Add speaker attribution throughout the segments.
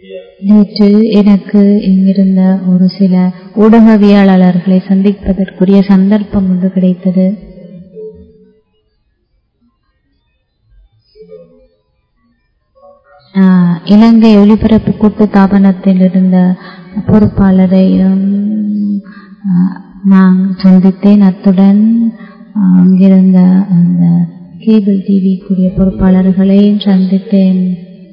Speaker 1: media.
Speaker 2: நேற்று எனக்கு இங்கிருந்த ஒரு சில ஊடகவியலாளர்களை சந்திப்பதற்குரிய சந்தர்ப்பம் ஒன்று கிடைத்தது ஆஹ், இலங்கை ஒலிபரப்பு கூட்டு தாபனத்தில் இருந்த பொறுப்பாளரையும் ஆஹ், நான் சந்தித்தேன் அத்துடன் ஆஹ், அங்கிருந்த அந்த கேபிள் டிவிக்குரிய பொறுப்பாளர்களையும் சந்தித்தேன்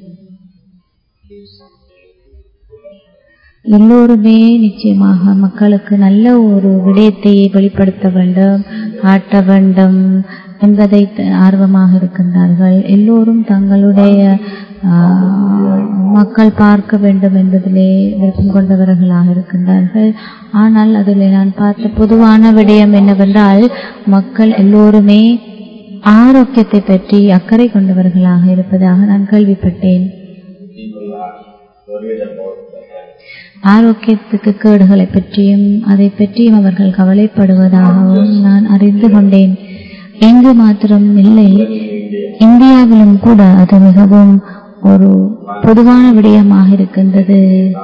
Speaker 2: எல்லோருமே நிச்சயமாக மக்களுக்கு நல்ல ஒரு விடயத்தை வெளிப்படுத்த வேண்டும் காட்ட வேண்டும் என்பதை த- ஆர்வமாக இருக்கின்றார்கள் எல்லோரும் தங்களுடைய ஆஹ், மக்கள் பார்க்க வேண்டும் என்பதிலே விருப்பம் கொண்டவர்களாக இருக்கின்றார்கள் ஆனால் அதில் நான் பார்த்த பொதுவான விடயம் என்னவென்றால் மக்கள் எல்லோருமே ஆரோக்கியத்தை பற்றி அக்கறை கொண்டவர்களாக இருப்பதாக நான் கேள்விப்பட்டேன்
Speaker 1: People are worried about the health.
Speaker 2: ஆரோக்கியத்துக்கு கேடுகளை பற்றியும் அதை பற்றியும் அவர்கள் கவலைப்படுவதாகவும் நான் அறிந்து கொண்டேன் எங்கு மாத்திரம் இல்லை இந்தியாவிலும் கூட அது மிகவும் ஒரு பொதுவான விடயமாக இருக்கின்றது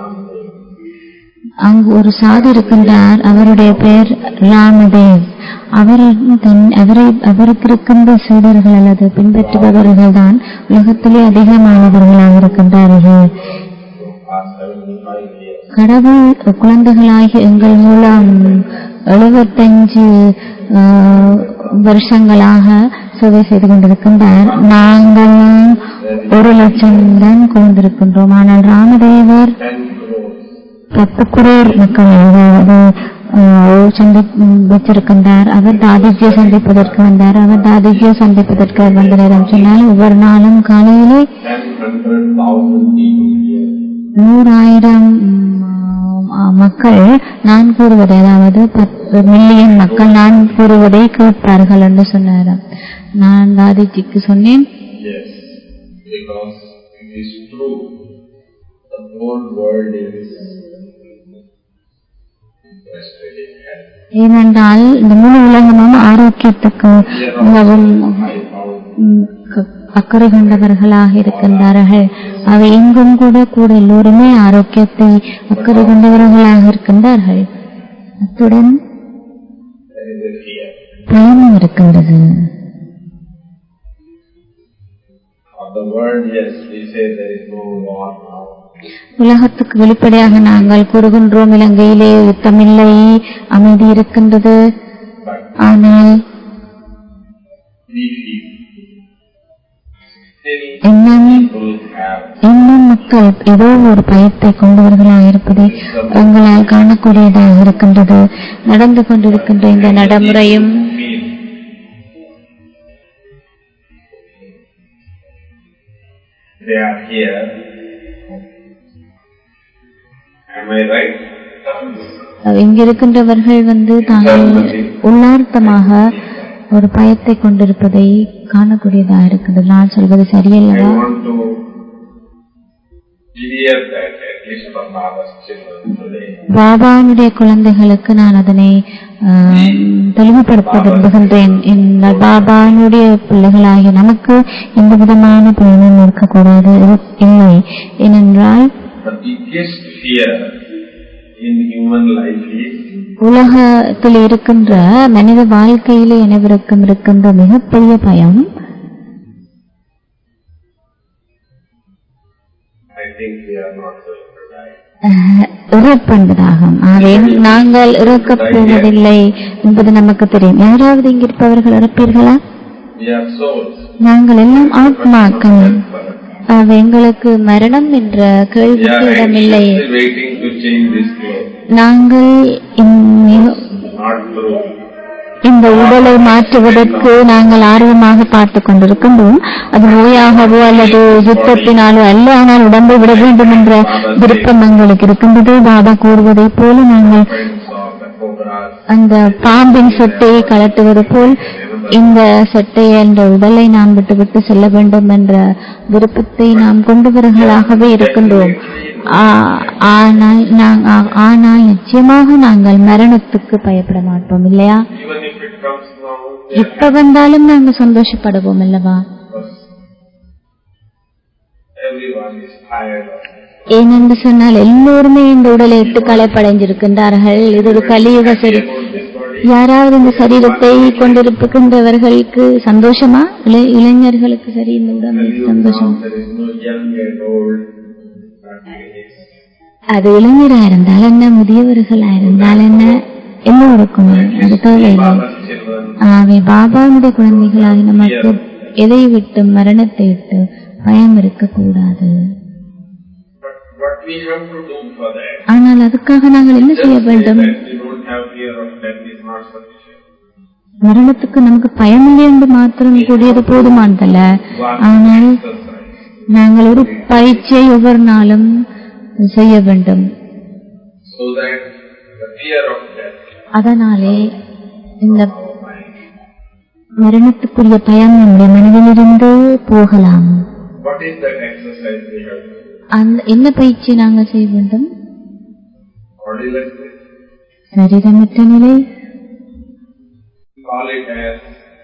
Speaker 2: அங்கு ஒரு சாது இருக்கின்றார் அவருடைய பெயர் ராமதேவ் அவர் தன் அவரை அவருக்கு இருக்கின்ற சீடர்கள் அல்லது பின்பற்றுபவர்கள் தான் உலகத்திலே அதிகமானவர்களாக இருக்கின்றார்கள்
Speaker 1: Past 75 years.
Speaker 2: கடவுள் குழந்தைகளாகி எங்கள் மூலம் எழுபத்தஞ்சு வருஷங்களாக சேவை செய்து கொண்டிருக்கின்றார் நாங்கள் ஒரு லட்சம் தான் குழந்திருக்கின்றோம் ஆனால் ராமதேவர்
Speaker 1: 10 crores.
Speaker 2: பத்து குரோர் மக்கள் அதாவது ஆஹ், சந்தி வச்சிருக்கின்றார் அவர் தாதிஜியை சந்திப்பதற்கு வந்தார் அவர் தாதிஜியை சந்திப்பதற்கு அவர் வந்த நேரம் சொன்னால் ஒவ்வொரு நாளும் காலையிலே
Speaker 1: 10,000 people here.
Speaker 2: நூறாயிரம் ம், ஆ, மக்கள் நான் கூறுவதை அதாவது பத்து மில்லியன் மக்கள் நான் கூறுவதை கேட்பார்கள் என்று சொன்னாராம் நான் தாதிஜிக்கு சொன்னேன்
Speaker 1: Yes. Because it is true. The whole world is interested in health.
Speaker 2: ஏனென்றால் இந்த முழு உலகமும் ஆரோக்கியத்துக்கு மிகவும்
Speaker 1: I found
Speaker 2: ம், க- அக்கறை கொண்டவர்களாக இருக்கின்றார்கள் அவை எங்கும் கூட கூட எல்லோருமே ஆரோக்கியத்தை அக்கறை கொண்டவர்களாக இருக்கின்றார்கள் அத்துடன்
Speaker 1: there is a fear.
Speaker 2: பயமும் இருக்கின்றது
Speaker 1: Of the world, yes, we say there is no war now.
Speaker 2: உலகத்துக்கு வெளிப்படையாக நாங்கள் கூறுகின்றோம் இலங்கையிலே யுத்தமில்லை அமைதி இருக்கின்றது
Speaker 1: But
Speaker 2: ஆனால்
Speaker 1: we feel still
Speaker 2: இன்னும்
Speaker 1: people have
Speaker 2: இன்னும் மக்கள் ஏதோ ஒரு பயத்தை கொண்டவர்களாக இருப்பதை எங்களால் காணக்கூடியதாக இருக்கின்றது நடந்து கொண்டிருக்கின்ற இந்த நடைமுறையும்
Speaker 1: feel. They are here. Am I right?
Speaker 2: இங்கிருக்கின்றவர்கள் வந்து தாங்கள் உள்ளார்த்தமாக ஒரு பயத்தை கொண்டிருப்பதை காணக்கூடியதாக இருக்கின்றது நான் சொல்வது
Speaker 1: I
Speaker 2: சரியல்லவா
Speaker 1: want to clear that at least for Baba's children today.
Speaker 2: பாபாவுடைய குழந்தைகளுக்கு நான் அதனை ஆம், தெளிவுபடுத்த விரும்புகின்றேன் இந்த பாபானுடைய பிள்ளைகளாகிய நமக்கு எந்த விதமான பயனும் இருக்கக்கூடாது இது இல்லை ஏனென்றால்
Speaker 1: The biggest fear in human life is
Speaker 2: உலகத்தில் இருக்கின்ற மனித வாழ்க்கையிலே அனைவருக்கும் இருக்கின்ற மிகப்பெரிய பயம்
Speaker 1: I think we are not going to die.
Speaker 2: அஹ், இறப்பென்பதாகும் ஆகவே நாங்கள் இறக்கப் போவதில்லை என்பது நமக்கு தெரியும் யாராவது இங்கிருப்பவர்கள் இறப்பீர்களா
Speaker 1: We are souls.
Speaker 2: நாங்கள் எல்லாம் ஆத்மாக்கள் ஆக எங்களுக்கு மரணம் என்ற
Speaker 1: We
Speaker 2: கேள்விக்கு
Speaker 1: are
Speaker 2: இடமில்லை
Speaker 1: anxiously waiting to change this clothes.
Speaker 2: நாங்கள் இந்த-
Speaker 1: Not true.
Speaker 2: இந்த உடலை மாற்றுவதற்கு நாங்கள் ஆர்வமாக பார்த்து கொண்டிருக்கின்றோம் அது நோயாகவோ அல்லது யுத்தத்தினாலோ அல்ல ஆனால் உடம்பை விட வேண்டும் என்ற விருப்பம் எங்களுக்கு இருக்கின்றது பாபா கூறுவதைப் போல நாங்கள்
Speaker 1: Friends of the cobras.
Speaker 2: அந்த பாம்பின் சட்டையை கலட்டுவது போல் இந்த சட்டையை என்ற உடலை நாம் விட்டுவிட்டு செல்ல வேண்டும் என்ற விருப்பத்தை நாம் கொண்டவர்களாகவே இருக்கின்றோம் ஆ- ஆனால் நாங்- ஆ- ஆனால் நிச்சயமாக நாங்கள் மரணத்துக்கு பயப்பட மாட்டோம் இல்லையா
Speaker 1: Even if it comes now,
Speaker 2: எப்ப வந்தாலும் நாங்கள் சந்தோஷப்படுவோம் அல்லவா
Speaker 1: everyone is tired of it.
Speaker 2: ஏனென்று சொன்னால் எல்லோருமே இந்த உடலை விட்டு களைப்படைஞ்சிருக்கின்றார்கள் இது ஒரு கலியுக சரி
Speaker 1: About this body,
Speaker 2: யாராவது இந்த சரீரத்தை கொண்டிருக்கின்றவர்களுக்கு சந்தோஷமா இளை- இளைஞர்களுக்கு சரி இந்த உடம்பு
Speaker 1: tell you
Speaker 2: சந்தோஷம்
Speaker 1: now there is no young and old. but it is.
Speaker 2: அது இளைஞரா இருந்தால் என்ன முதியவர்களா இருந்தால் என்ன எல்லோருக்கும் அது தேவையில்லை
Speaker 1: Baba's children,
Speaker 2: ஆகவே பாபாவுடைய குழந்தைகளாகி நமக்கு எதை விட்டு மரணத்தை விட்டு பயம் இருக்கக்கூடாது
Speaker 1: but what we have to do for that?
Speaker 2: ஆனால் அதுக்காக நாங்கள் என்ன செய்ய
Speaker 1: Just say
Speaker 2: வேண்டும்
Speaker 1: that we don't have fear of death is not sufficient.
Speaker 2: மரணத்துக்கு நமக்கு பயமில்லை என்று மாத்திரம் கூடியது போதுமானதல்ல ஆனால்
Speaker 1: Exercise.
Speaker 2: நாங்கள் ஒரு பயிற்சியை ஒவ்வொரு நாளும் செய்ய வேண்டும்
Speaker 1: So that the fear of death
Speaker 2: அதனாலே இந்த
Speaker 1: our mind.
Speaker 2: மரணத்துக்குரிய பயம் நம்முடைய மனதிலிருந்து போகலாம்
Speaker 1: What is that exercise we have to do?
Speaker 2: அந்த என்ன பயிற்சி நாங்கள் செய்ய வேண்டும்
Speaker 1: Bodilessness.
Speaker 2: சரீரமற்ற நிலை
Speaker 1: Call it as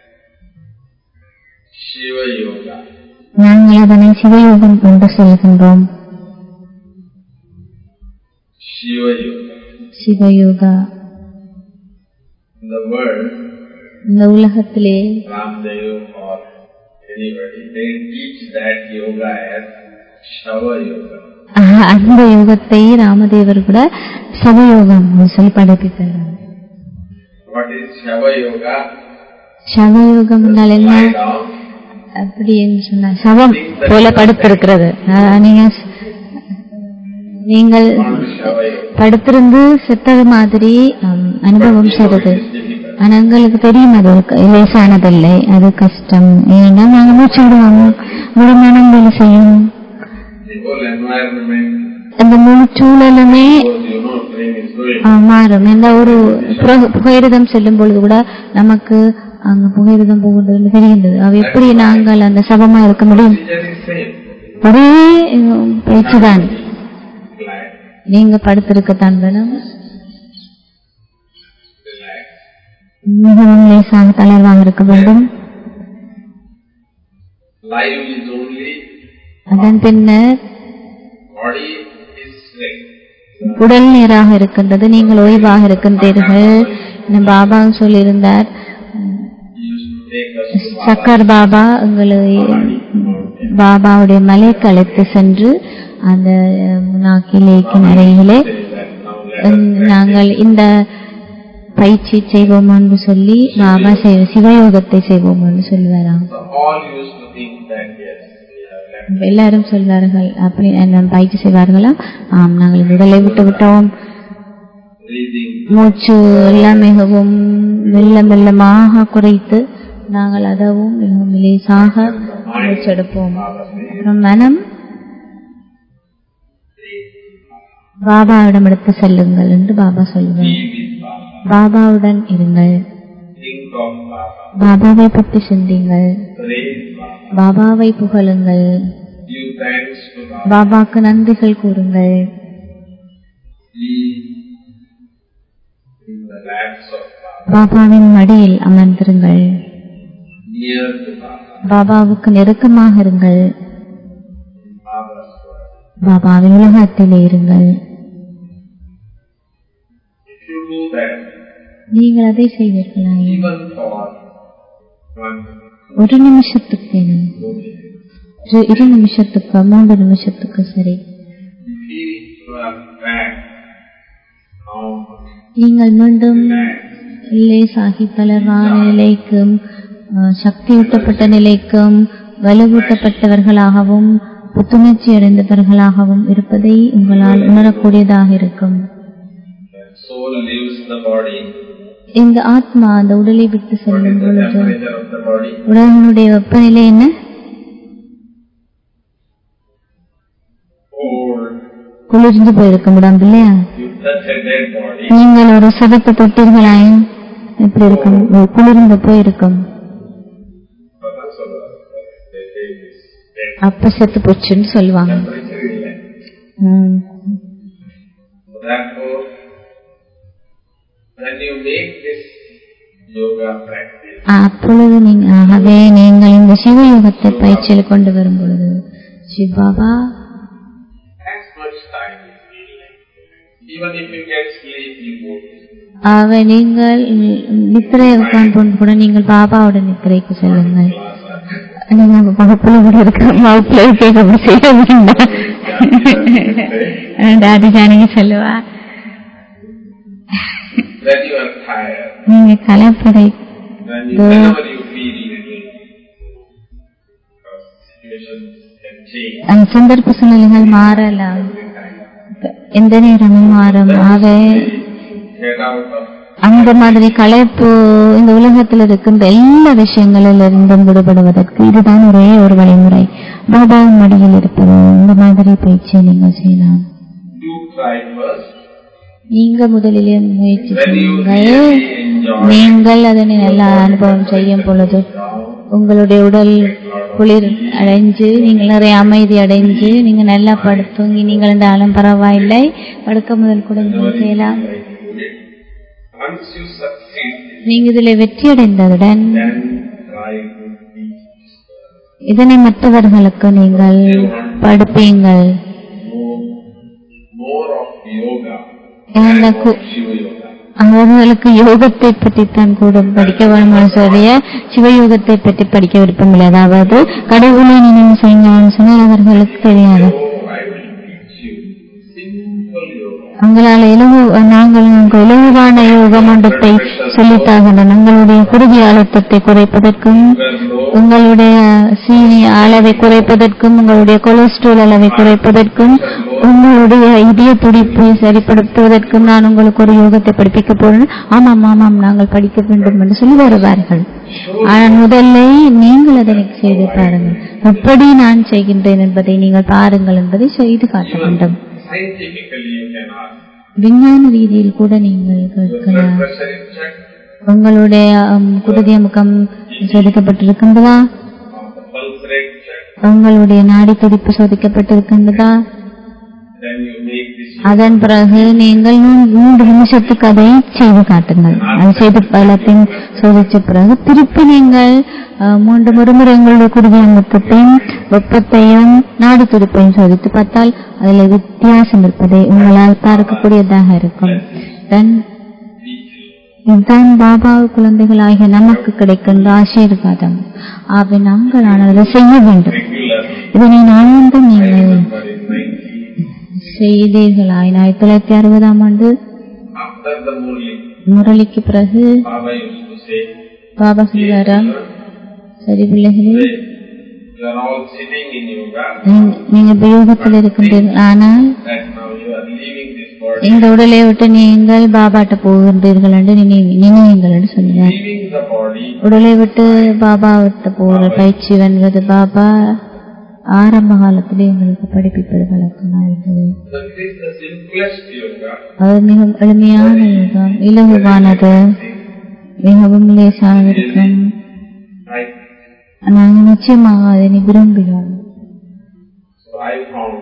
Speaker 1: Shiva Yoga.
Speaker 2: நாங்கள் அதனை சிவயோகம் என்று சொல்கின்றோம்
Speaker 1: Shiva Yoga.
Speaker 2: சிவயோகா
Speaker 1: In the world,
Speaker 2: இந்த உலகத்திலே
Speaker 1: Ramdev or anybody, they teach that yoga as Shava Yoga.
Speaker 2: ஆஹ், அந்த யோகத்தை ராமதேவர் கூட சவயோகம் சொல்லி படிப்பித்தார்
Speaker 1: What is Shava Yoga?
Speaker 2: சவயோகம் என்றால் என்ன
Speaker 1: Lie down,
Speaker 2: அப்படி என்று சொன்னார் சவம் போல படுத்திருக்கிறது ஆஹ், நீங்க ஸ்- நீங்கள்
Speaker 1: on Shava Yoga.
Speaker 2: படுத்திருந்து செத்தது மாதிரி ஆம், அனுபவம் செய்தது
Speaker 1: It's difficult.
Speaker 2: ஆனா எங்களுக்கு தெரியும் அது க- லேசானதில்லை அது கஷ்டம் ஏன்னா நாங்க மூச்சு விடுவோம் முழுமனம் வேலை செய்யும்
Speaker 1: The whole environment,
Speaker 2: அந்த முழு சூழலுமே
Speaker 1: because you know train is going.
Speaker 2: ஆ, மாறும் இந்த ஒரு புக- புகையிரதம் செல்லும் பொழுது கூட நமக்கு அங்க புகையிரதம் போகுது தெரிகின்றது அவ எப்படி நாங்கள் அந்த சபமா இருக்க முடியும்
Speaker 1: Procedure is same.
Speaker 2: ஒரே பேச்சு தான்
Speaker 1: Glad,
Speaker 2: நீங்க படுத்திருக்கத்தான் வேணும்
Speaker 1: relax.
Speaker 2: மிகவும் லேசாக தளர்வாக இருக்க வேண்டும்
Speaker 1: Life is only
Speaker 2: அதன் பின்னர்
Speaker 1: body is straight.
Speaker 2: உடல் நேராக இருக்கின்றது நீங்கள் ஓய்வாக இருக்கின்றீர்கள் இந்த பாபா சொல்லியிருந்தார்
Speaker 1: He used to take us to
Speaker 2: சக்கர் பாபா உங்களை பாபாவுடைய மலைக்கு அழைத்து சென்று அந்த முனாக்கி லேக்கின் அருகிலே
Speaker 1: say that now let
Speaker 2: உம், நாங்கள் இந்த பயிற்சி செய்வோம் என்று சொல்லி பாபா செய்- சிவயோகத்தை செய்வோம் என்று சொல்வாராம்
Speaker 1: So all used to think that yes, we have left.
Speaker 2: எல்லாரும் சொல்வார்கள் அப்படி என்ன பயிற்சி செய்வார்களா ஆம் நாங்கள் இந்த உடலை விட்டு விட்டோம்
Speaker 1: Breathing,
Speaker 2: மூச்சு எல்லாம் மிகவும் மெல்ல மெல்லமாக குறைத்து நாங்கள் அதவும் மிகவும் லேசாக மூச்செடுப்போம் அப்புறம் மனம் பாபாவிடம் எடுத்து செல்லுங்கள் என்று பாபா சொல்லுவார்
Speaker 1: be with Baba.
Speaker 2: பாபாவுடன் இருங்கள்
Speaker 1: Think of Baba.
Speaker 2: பாபாவை பற்றி சிந்திங்கள்
Speaker 1: Praise Baba.
Speaker 2: பாபாவை புகழுங்கள்
Speaker 1: Give thanks to Baba.
Speaker 2: பாபாக்கு நன்றிகள் கூறுங்கள்
Speaker 1: Be in the laps of Baba.
Speaker 2: பாபாவின் மடியில் அமர்ந்திருங்கள்
Speaker 1: Near to Baba.
Speaker 2: பாபாவுக்கு நெருக்கமாக இருங்கள்
Speaker 1: In Baba's world.
Speaker 2: பாபாவின் உலகத்திலே இருங்கள்
Speaker 1: If you do that,
Speaker 2: நீங்கள் அதை செய்வீர்களா
Speaker 1: even for one
Speaker 2: ஒரு நிமிஷத்துக்கு இரு- இரு நிமிஷத்துக்கு மூன்று நிமிஷத்துக்கு சரி
Speaker 1: you feel you are back, now
Speaker 2: நீங்கள் மீண்டும்
Speaker 1: relax.
Speaker 2: லேசாகி தளர்வான நிலைக்கும் அஹ், சக்தியூட்டப்பட்ட நிலைக்கும் வலுவூட்டப்பட்டவர்களாகவும் புத்துணர்ச்சி அடைந்தவர்களாகவும் இருப்பதை உங்களால் உணரக்கூடியதாக இருக்கும்
Speaker 1: When soul leaves the body,
Speaker 2: இந்த ஆத்மா அந்த உடலை விட்டு
Speaker 1: what is
Speaker 2: செல்லும்
Speaker 1: the
Speaker 2: பொழுது
Speaker 1: temperature of the body?
Speaker 2: உடலினுடைய வெப்பநிலை என்ன
Speaker 1: Cold.
Speaker 2: குளிர்ந்து போயிருக்க உடம்பு இல்லையா
Speaker 1: You touch a dead body,
Speaker 2: நீங்கள் ஒரு சதத்தை தொட்டீர்களாயும் எப்படி இருக்கும் ஒரு குளிர்ந்து போயிருக்கும்
Speaker 1: அதான் சொல்லுவாங்க. They say this dead
Speaker 2: அப்ப செத்து போச்சுன்னு சொல்லுவாங்க
Speaker 1: temperature இல்லை.
Speaker 2: ம்.
Speaker 1: So Therefore, when you make this yoga practice,
Speaker 2: அப்பொழுது நீங்க ஆகவே நீங்கள் இந்த சிவயோகத்தை பயிற்சியில் கொண்டு வரும் பொழுது Shiv Baba
Speaker 1: as much time is needed. Even if you get sleep, you won't.
Speaker 2: ஆக நீங்கள் நித்திரையை உட்கார்ந்து கூட நீங்கள் பாபாவோட நித்திரைக்கு செல்லுங்கள்
Speaker 1: Class,
Speaker 2: நீங்க உங்க வகுப்புல கூட இருக்க வகுப்புல கேட்க அப்படி செய்ய வேண்டாம் டாடி ஜானகி சொல்லுவா
Speaker 1: when you are tired,
Speaker 2: நீங்க கலைப்படை
Speaker 1: when you,
Speaker 2: The-
Speaker 1: whenever you feel little, because situations can change
Speaker 2: அந்த சந்தர்ப்ப சூழ்நிலைகள் மாறலாம்
Speaker 1: every time.
Speaker 2: எந்த நேரமும் மாறும் ஆக
Speaker 1: Get out of
Speaker 2: அந்த மாதிரி களைப்பு இந்த உலகத்தில் இருக்கின்ற எல்லா விஷயங்களிலிருந்தும் விடுபடுவதற்கு இதுதான் ஒரே ஒரு வழிமுறை பாபாவின் மடியில் இருப்பது இந்த மாதிரி பயிற்சியை நீங்கள் செய்யலாம்
Speaker 1: do try first.
Speaker 2: நீங்க முதலிலே முயற்சி
Speaker 1: When you
Speaker 2: செய்யுங்கள்
Speaker 1: really enjoy
Speaker 2: நீங்கள் அதனை நல்லா அனுபவம் செய்யும் பொழுது
Speaker 1: down,
Speaker 2: உங்களுடைய உடல் குளிர் அடைஞ்சு நீங்கள் நிறைய அமைதி அடைஞ்சு நீங்க நல்லா படுத்து தூங்கி நீங்கள் இருந்தாலும் பரவாயில்லை படுக்க முதல் கூட நீங்கள் செய்யலாம்
Speaker 1: like do it. Once you succeed,
Speaker 2: நீங்க இதில் வெற்றி அடைந்தவுடன்
Speaker 1: then try to teach
Speaker 2: இதனை மற்றவர்களுக்கு நீங்கள் படிப்பீங்கள்
Speaker 1: more, more of yoga
Speaker 2: அந்த
Speaker 1: and
Speaker 2: கு-
Speaker 1: of Shiva yoga.
Speaker 2: அவர்களுக்கு யோகத்தை பற்றி தான் கூட படிக்க வேணும்னு சொல்லிய சிவயோகத்தை பற்றி படிக்க விருப்பமில்லை அதாவது கடவுளை நினைவு செய்யுங்கன்னு சொன்னால் அவர்களுக்கு தெரியாது
Speaker 1: So I will teach you simple yoga.
Speaker 2: உங்களால் இலவு நாங்கள் உங்கள் இலகுவான யோக மண்டத்தை சொல்லித்தாகின்றன உங்களுடைய குருதி அழுத்தத்தை குறைப்பதற்கும்
Speaker 1: Sugar low,
Speaker 2: உங்களுடைய சீனி அளவை குறைப்பதற்கும் உங்களுடைய கொலஸ்ட்ரால் அளவை குறைப்பதற்கும் உங்களுடைய இதய துடிப்பை சரிப்படுத்துவதற்கும் நான் உங்களுக்கு ஒரு யோகத்தை படிப்பிக்க போறேன் ஆமாம் ஆமாம் நாங்கள் படிக்க வேண்டும் என்று சொல்லி வருவார்கள் ஆனால் முதல்ல நீங்கள் அதனை செய்து பாருங்கள் எப்படி நான் செய்கின்றேன் என்பதை நீங்கள் பாருங்கள் என்பதை செய்து காட்ட வேண்டும்
Speaker 1: scientifically you can ask.
Speaker 2: விஞ்ஞான ரீதியில் கூட நீங்கள்
Speaker 1: Your blood
Speaker 2: கேட்கலாம்
Speaker 1: pressure is checked,
Speaker 2: உங்களுடைய அம், குருதிய முகம் சோதிக்கப்பட்டிருக்கின்றதா
Speaker 1: or the pulse rate checked,
Speaker 2: உங்களுடைய நாடி துடிப்பு சோதிக்கப்பட்டிருக்கின்றதா
Speaker 1: then you make this
Speaker 2: அதன் பிறகு நீங்கள் மூ- மூன்று நிமிஷத்துக்கு அதை செய்து காட்டுங்கள் அதை செய்து எல்லாத்தையும் சோதிச்ச பிறகு திருப்பி நீங்கள் அஹ், மூன்று முறைமுறை உங்களுடைய குருதிய முத்தத்தையும் வெப்பத்தையும் நாடி துடிப்பையும் சோதித்து பார்த்தால் அதில் வித்தியாசம் இருப்பதை உங்களால் பார்க்கக்கூடியதாக இருக்கும் Then இதுதான் பாபா குழந்தைகளாகிய நமக்கு கிடைக்கின்ற ஆசீர்வாதம் ஆகவே நாங்கள் ஆனால் அதை செய்ய வேண்டும்
Speaker 1: regular.
Speaker 2: இதனை நான்கு நீங்கள்
Speaker 1: But in 90,
Speaker 2: செய்தீர்கள் ஆயிரத்தி தொள்ளாயிரத்தி அறுபதாம் ஆண்டு
Speaker 1: after the Murli,
Speaker 2: முரளிக்கு பிறகு
Speaker 1: Baba used to say,
Speaker 2: Baba சொல்வாரா சரி பிள்ளைகளே
Speaker 1: you are all sitting in yoga,
Speaker 2: நீங்க- நீங்க இப்ப யோகத்தில் இருக்கின்றீர்கள் ஆனால்
Speaker 1: that now you are leaving this body,
Speaker 2: இந்த உடலை விட்டு நீங்கள் பாபாட்ட போகின்றீர்கள் என்று நினை- நினைவுங்கள் என்று சொன்னார்
Speaker 1: leaving the body,
Speaker 2: உடலை விட்டு பாபா விட்டு போகிற பயிற்சி வென்றது பாபா ஆரம்ப காலத்திலே எங்களுக்கு படிப்பிப்பது வழக்கமாக இருந்தது
Speaker 1: so it is the simplest yoga,
Speaker 2: அது மிக எளிமையான யோகம் இலகுவானது மிகவும் லேசாக இருக்கும்
Speaker 1: right?
Speaker 2: நாங்கள் நிச்சயமாக அதனை விரும்புகிறோம்
Speaker 1: So I found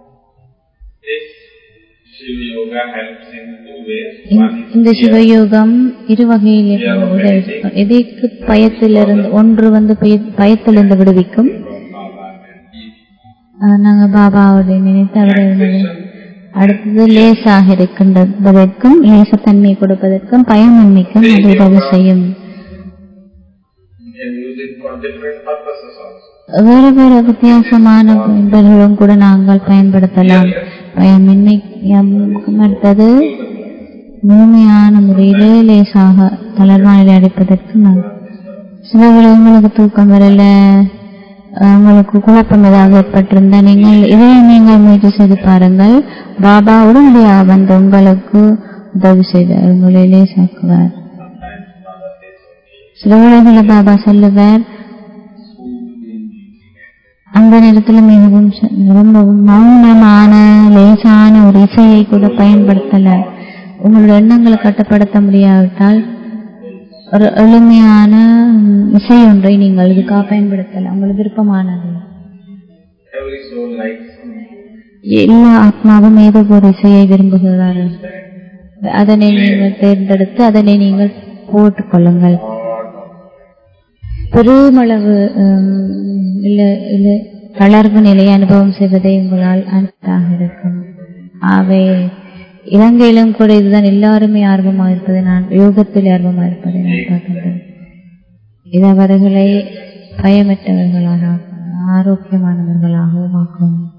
Speaker 1: this Shiva yoga helps in two ways. One is
Speaker 2: இந்த
Speaker 1: fear,
Speaker 2: சிவயோகம் இரு வகையில் உதவி செய்யும். எதைக்கு பயத்திலிருந்து ஒன்று வந்து பய- பயத்திலிருந்து விடுவிக்கும்
Speaker 1: Baba and peace.
Speaker 2: ஆஹ் நாங்க பாபாவுடைய நினைத்து அவரை
Speaker 1: Relaxation,
Speaker 2: அடுத்தது லேசாக இருக்கின்றதற்கும் லேசத்தன்மை கொடுப்பதற்கும் பயமின்மைக்கும் அது உதவி செய்யும்
Speaker 1: you can use it for different purposes also.
Speaker 2: வேறு வேறு வித்தியாசமான பயன்பாடுகளும் கூட நாங்கள் பயன்படுத்தலாம் பயமின்மை அடுத்தது முழுமையான முறையிலே லேசாக தளர்வான நிலை அடைப்பதற்கு நான் சில உங்களுக்கு தூக்கம் வரல அஹ் உங்களுக்கு குழப்பம் ஏதாவது ஏற்பட்டிருந்தா நீங்கள் இதை நீங்கள் முயற்சி செய்து பாருங்கள் பாபா உடனடியாக வந்து உங்களுக்கு உதவி செய்வார் உங்களை லேசாக்குவார் சில வேளைகளில் பாபா சொல்லுவார் அந்த நேரத்தில் மிகவும் ச- ரொம்பவும் மௌனமான லேசான ஒரு இசையை கூட பயன்படுத்தல உங்களோட எண்ணங்களை கட்டுப்படுத்த முடியாவிட்டால் ஒரு எளிமையான ம், இசை ஒன்றை நீங்கள் இதுக்காக பயன்படுத்தலாம் உங்களுக்கு விருப்பமானது
Speaker 1: Every soul likes
Speaker 2: எல்லா ஆத்மாவும் ஏதோ ஒரு இசையை விரும்புகிறார்கள் அதனை நீங்கள் தேர்ந்தெடுத்து அதனை நீங்கள் போட்டுக் கொள்ளுங்கள்
Speaker 1: lot of
Speaker 2: பெருமளவு ம், இல்ல இல்ல தளர்வு நிலையை அனுபவம் செய்வதை உங்களால் அனுப்பதாக இருக்கும் அவை இலங்கையிலும் கூட இதுதான் எல்லாருமே ஆர்வமாக இருப்பதை நான் யோகத்தில் ஆர்வமாக இருப்பதை நான் பார்க்கின்றேன் இது அவர்களை பயமற்றவர்களாக ஆரோக்கியமானவர்களாகவும் ஆக்கும்